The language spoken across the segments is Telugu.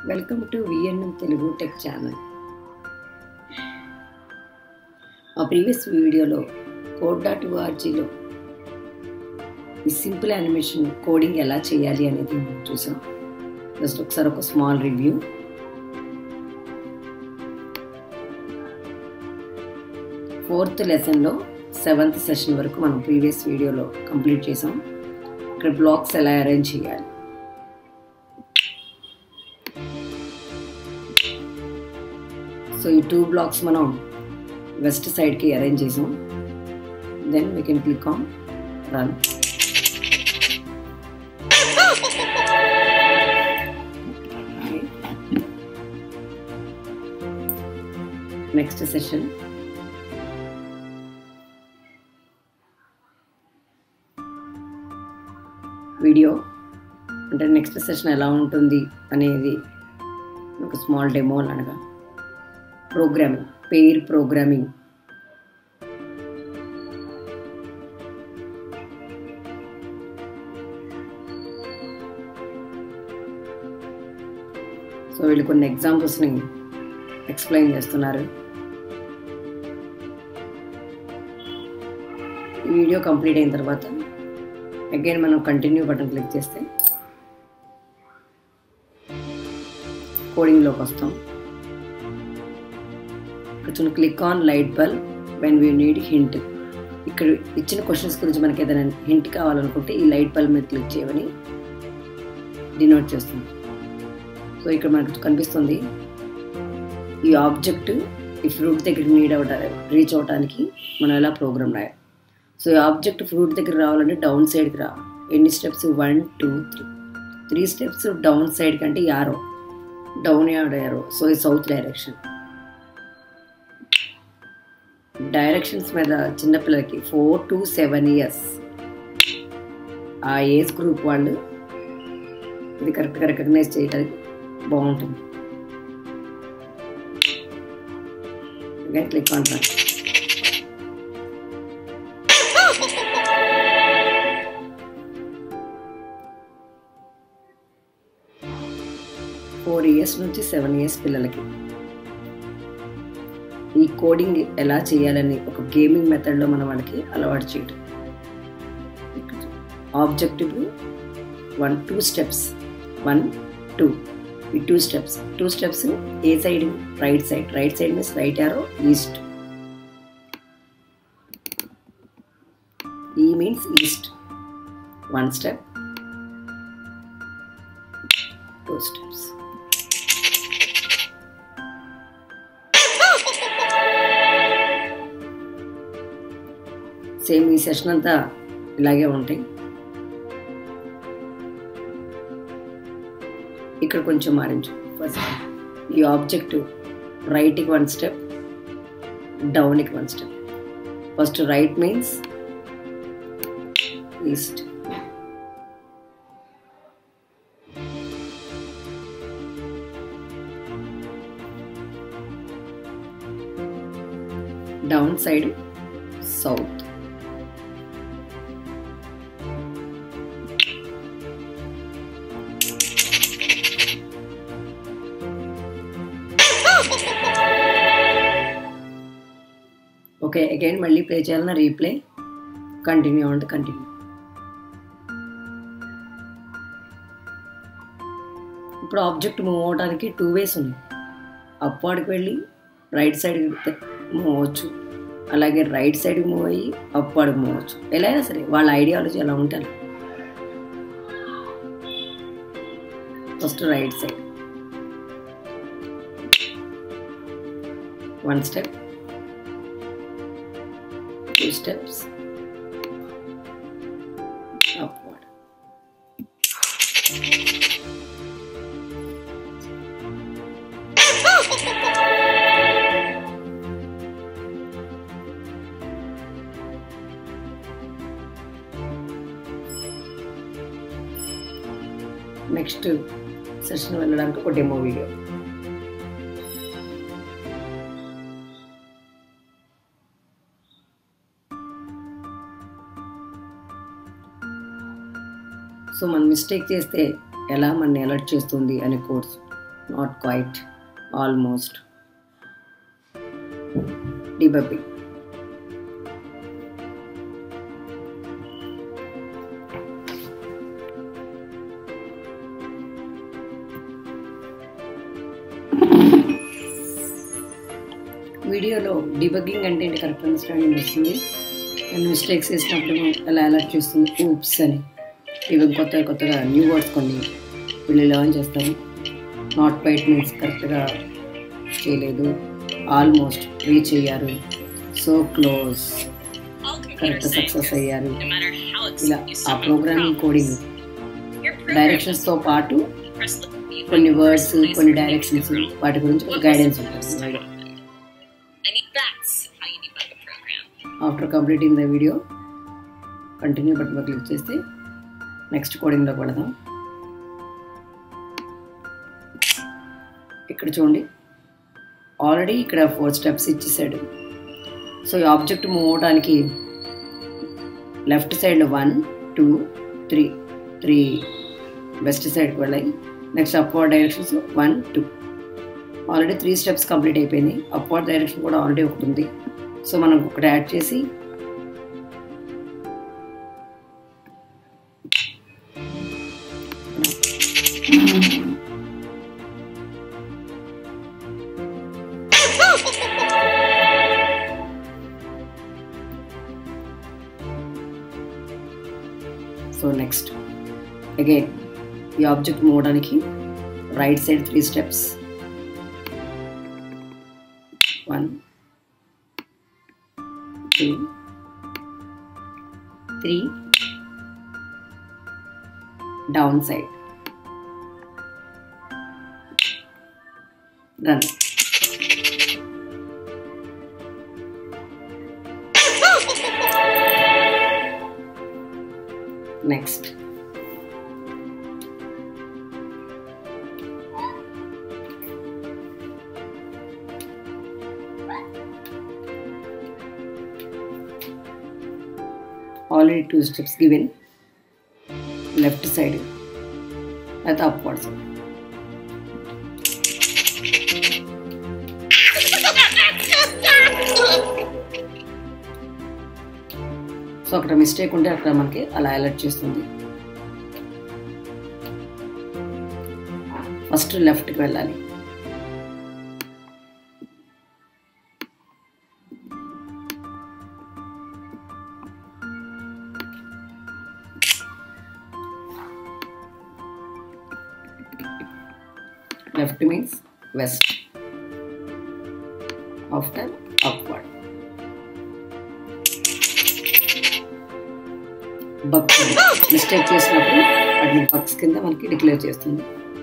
Welcome to VNM Telugu tech channel మా ప్రీవియస్ వీడియోలో కోడ్ డాట్ ఓఆర్జీలో ఈ సింపుల్ యానిమేషన్ కోడింగ్ ఎలా చేయాలి అనేది మనం చూసాం జస్ట్ ఒకసారి ఒక స్మాల్ రివ్యూ ఫోర్త్ లెసన్లో సెవెంత్ సెషన్ వరకు మనం ప్రీవియస్ వీడియోలో కంప్లీట్ చేసాం ఇక్కడ బ్లాక్స్ ఎలా అరేంజ్ చేయాలి సో ఈ టూ బ్లాక్స్ మనం వెస్ట్ సైడ్కి అరేంజ్ చేసాం then we can click on run next session video అంటే నెక్స్ట్ సెషన్ ఎలా ఉంటుంది అనేది ఒక స్మాల్ డెమో అనగా ప్రోగ్రామింగ్ పేర్ ప్రోగ్రామింగ్ సో వీళ్ళు కొన్ని ఎగ్జాంపుల్స్ని ఎక్స్ప్లెయిన్ చేస్తున్నారు ఈ వీడియో కంప్లీట్ అయిన తర్వాత అగైన్ మనం కంటిన్యూ బటన్ క్లిక్ చేస్తే కోడింగ్లోకి వస్తాం కొంచెం click on light bulb when we need hint ఇక్కడ ఇచ్చిన క్వశ్చన్స్ గురించి మనకి ఏదైనా హింట్ కావాలనుకుంటే ఈ లైట్ బల్బ్ మీద క్లిక్ చేయమని డినోట్ చేస్తుంది సో ఇక్కడ మనకు కనిపిస్తుంది ఈ ఆబ్జెక్ట్ ఈ ఫ్రూట్ దగ్గర నీడ్ అవట రీచ్ అవడానికి మనం ఎలా ప్రోగ్రామ్ రాయాలి సో ఈ ఆబ్జెక్ట్ ఫ్రూట్ దగ్గర రావాలంటే డౌన్ సైడ్కి రావాలి ఎన్ని steps one two three three steps down side కంటే యారో డౌన్ యారో సో ఈ సౌత్ డైరెక్షన్ డైరెక్షన్స్ మీద చిన్నపిల్లలకి ఫోర్ టు సెవెన్ ఇయర్స్ ఆ ఏజ్ గ్రూప్ వాళ్ళు ఇది కరెక్ట్గా రికగ్నైజ్ చేయడానికి బాగుంటుంది again click on run four years నుంచి సెవెన్ ఇయర్స్ పిల్లలకి ఈ కోడింగ్ ఎలా చేయాలని ఒక గేమింగ్ మెథడ్లో మనం వాళ్ళకి అలవాటు చేయడం objective one two steps one two ఈ టూ స్టెప్స్ టూ స్టెప్స్ ఏ side right side right side means right arrow east ఈ means east one step two steps same ఈ సెషన్ అంతా ఇలాగే ఉంటాయి ఇక్కడ కొంచెం మారించు ఫస్ట్ ఈ ఆబ్జెక్ట్ రైట్కి వన్ స్టెప్ డౌన్కి one step first right means east down side south okay again మళ్ళీ ప్లే చేయాలన్నా రీప్లే కంటిన్యూ అంటే కంటిన్యూ ఇప్పుడు ఆబ్జెక్ట్ మూవ్ అవడానికి టూ వేస్ ఉన్నాయి అప్వార్డ్కి వెళ్ళి రైట్ సైడ్ మూవ్ అవ్వచ్చు అలాగే రైట్ సైడ్ మూవ్ అయ్యి అప్వార్డ్కి మూవ్ అవ్వచ్చు ఎలా అయినా సరే వాళ్ళ ఐడియాలజీ ఎలా ఉంటారు first right side one step two steps upward. Next session వెళ్ళడానికి ఒక డెమో వీడియో సో మనం మిస్టేక్ చేస్తే ఎలా మనని అలర్ట్ చేస్తుంది అనే course not quite, almost. Debugging. వీడియోలో డిబగ్గింగ్ అంటే ఏంటి కరెక్ట్ అండర్స్టాండింగ్ వస్తుంది అండ్ మిస్టేక్స్ చేసినప్పుడు అలా అలర్ట్ చేస్తుంది ఊప్స్ అని ఇవి కొత్త కొత్తగా న్యూ వర్డ్స్ కొన్ని వీళ్ళు లెర్న్ చేస్తారు నాట్ బైట్ మీన్స్ కరెక్ట్గా చేయలేదు ఆల్మోస్ట్ రీచ్ అయ్యారు సో క్లోజ్ కరెక్ట్ సక్సెస్ అయ్యారు ఇలా ఆ ప్రోగ్రామింగ్ కోడింగ్ డైరెక్షన్స్తో పాటు కొన్ని వర్డ్స్ కొన్ని డైరెక్షన్స్ వాటి గురించి ఒక గైడెన్స్ ఉంటుంది after completing the video continue button మీద క్లిక్ చేస్తే నెక్స్ట్ కోడింగ్లో పెడదాం ఇక్కడ చూడండి ఆల్రెడీ ఇక్కడ ఫోర్ స్టెప్స్ ఇచ్చేసాడు సో ఈ ఆబ్జెక్ట్ మూవ్ అవడానికి left side one two three three west సైడ్కి వెళ్ళాయి next upward directions one two already three steps complete అయిపోయింది అప్వర్డ్ డైరెక్షన్ కూడా ఆల్రెడీ ఒకటి ఉంది సో మనం ఒకటి యాడ్ చేసి సో నెక్స్ట్ అగైన్ ఈ ఆబ్జెక్ట్ మూవడానికి right side three steps one two three down side run next already two steps given left side at the upward side so అక్కడ మిస్టేక్ ఉంటే అక్కడ మనకి అలా అలర్ట్ చేస్తుంది ఫస్ట్ లెఫ్ట్కి వెళ్ళాలి left means west after upward bugs mistake చేసినప్పుడు వాటిని బక్స్ కింద మనకి డిక్లేర్ చేస్తుంది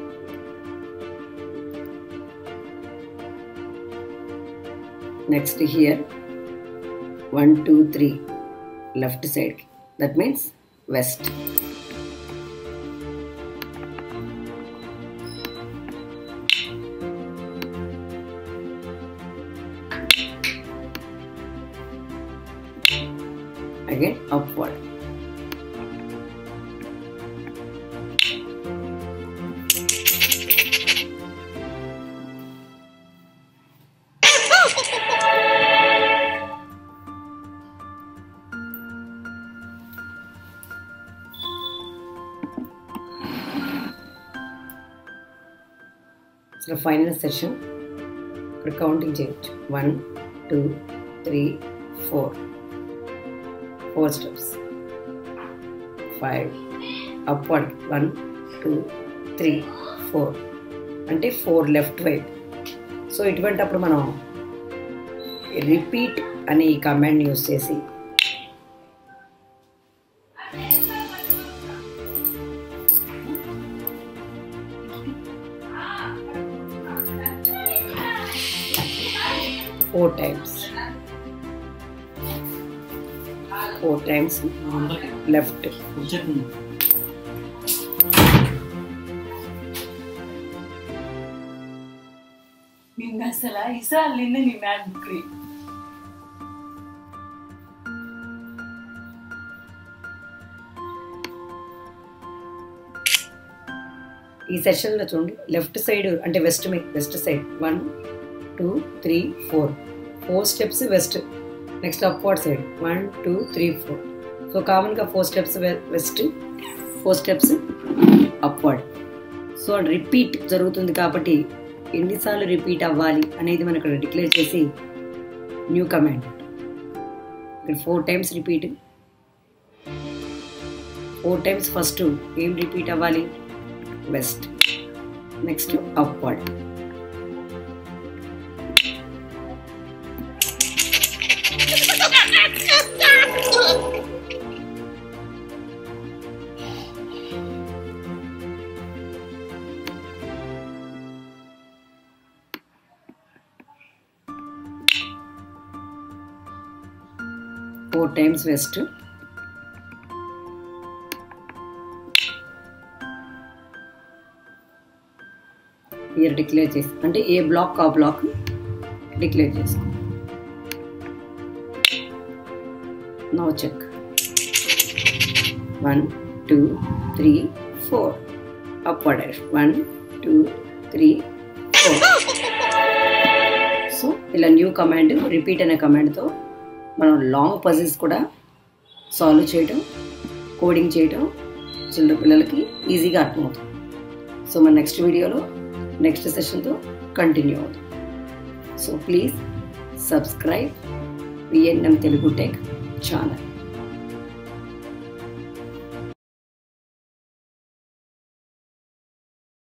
next here one two three left side that means west again upward. So final session ఇక్కడ కౌంటింగ్ చేయొచ్చు one two three four four steps five upward one two three four అంటే ఫోర్ లెఫ్ట్ వైపు సో ఇటువంటి అప్పుడు మనం రిపీట్ అనే ఈ కమాండ్ యూస్ చేసి four times four times left ನಿನ್ನ ಸಲ ಇಸ ಅಲ್ಲಿಂದ ನೀವ್ ಮ್ಯಾಗ್ ಬುಕ್ರಿ ఈ సెషన్లో చూడండి లెఫ్ట్ సైడ్ అంటే వెస్ట్ మీ west side one two three four four steps west next upward side one two three four so కామన్గా four steps west four steps upward so repeat జరుగుతుంది కాబట్టి ఎన్నిసార్లు రిపీట్ అవ్వాలి అనేది మనం ఇక్కడ డిక్లేర్ చేసి న్యూ కమాండ్ ఇక్కడ four times repeat four times first ఏం రిపీట్ అవ్వాలి west next upward four times west ఇయర్ డిక్లేర్ చేసి అంటే ఏ బ్లాక్ ఆ బ్లాక్ డిక్లేర్ చేసుకో no check one two three four upward one two three four so ఇలా న్యూ కమాండ్ రిపీట్ అనే కమాండ్తో మనం లాంగ్ పజిల్స్ కూడా సాల్వ్ చేయడం కోడింగ్ చేయడం చిల్లర పిల్లలకి ఈజీగా అర్థమవుతుంది సో మన నెక్స్ట్ వీడియోలో నెక్స్ట్ సెషన్తో కంటిన్యూ అవుతుంది so please subscribe VNM Telugu tech channel